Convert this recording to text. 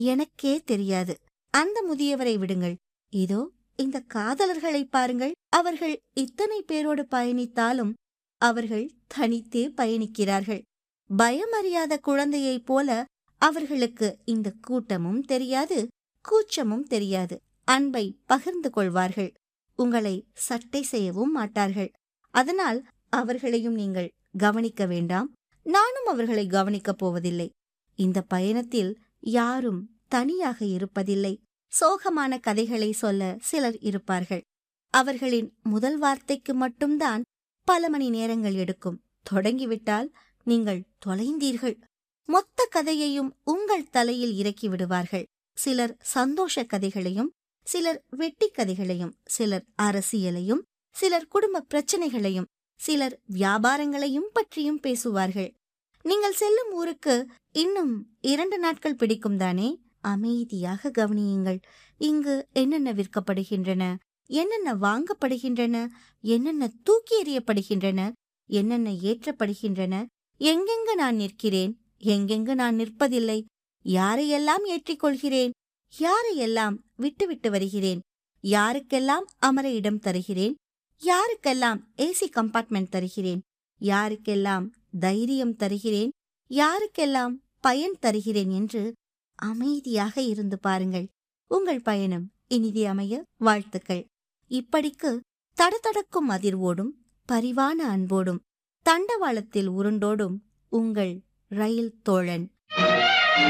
எனக்கே தெரியாது அந்த முதியவரை விடுங்கள் இதோ இந்த காதலர்களை பாருங்கள் அவர்கள் இத்தனை பேரோடு பயணித்தாலும் அவர்கள் தனித்தே பயணிக்கிறார்கள் பயமறியாத குழந்தையைப் போல அவர்களுக்கு இந்த கூட்டமும் தெரியாது கூச்சமும் தெரியாது அன்பை பகிர்ந்து கொள்வார்கள் உங்களை சட்டை செய்யவும் மாட்டார்கள் அதனால் அவர்களையும் நீங்கள் கவனிக்க வேண்டாம் நானும் அவர்களை கவனிக்கப் போவதில்லை இந்த பயணத்தில் யாரும் தனியாக இருப்பதில்லை சோகமான கதைகளை சொல்ல சிலர் இருப்பார்கள் அவர்களின் முதல் வார்த்தைக்கு மட்டும்தான் பல மணி நேரங்கள் எடுக்கும் தொடங்கிவிட்டால் நீங்கள் தொலைந்தீர்கள் மொத்த கதையையும் உங்கள் தலையில் இறக்கி விடுவார்கள் சிலர் சந்தோஷ கதைகளையும் சிலர் வெட்டி கதைகளையும் சிலர் அரசியலையும் சிலர் குடும்ப பிரச்சனைகளையும் சிலர் வியாபாரங்களையும் பற்றியும் பேசுவார்கள் நீங்கள் செல்லும் ஊருக்கு இன்னும் இரண்டு நாட்கள் பிடிக்கும் தானே அமைதியாக கவனியுங்கள் இங்கு என்னென்ன விற்கப்படுகின்றன என்னென்ன வாங்கப்படுகின்றன என்னென்ன தூக்கி எறியப்படுகின்றன என்னென்ன ஏற்றப்படுகின்றன எங்கெங்கு நான் நிற்கிறேன் எங்கெங்கு நான் நிற்பதில்லை யாரையெல்லாம் ஏற்றிக்கொள்கிறேன் யாரையெல்லாம் விட்டுவிட்டு வருகிறேன் யாருக்கெல்லாம் அமர இடம் தருகிறேன் யாருக்கெல்லாம் ஏசி கம்பார்ட்மெண்ட் தருகிறேன் யாருக்கெல்லாம் தைரியம் தருகிறேன் யாருக்கெல்லாம் பயன் தருகிறேன் என்று அமைதியாக இருந்து பாருங்கள் உங்கள் பயணம் இனிதி அமைய வாழ்த்துக்கள் இப்படிக்கு தடதடக்கும் அதிர்வோடும் பரிவான அன்போடும் தண்டவாளத்தில் உருண்டோடும் உங்கள் ரயில் தோழன்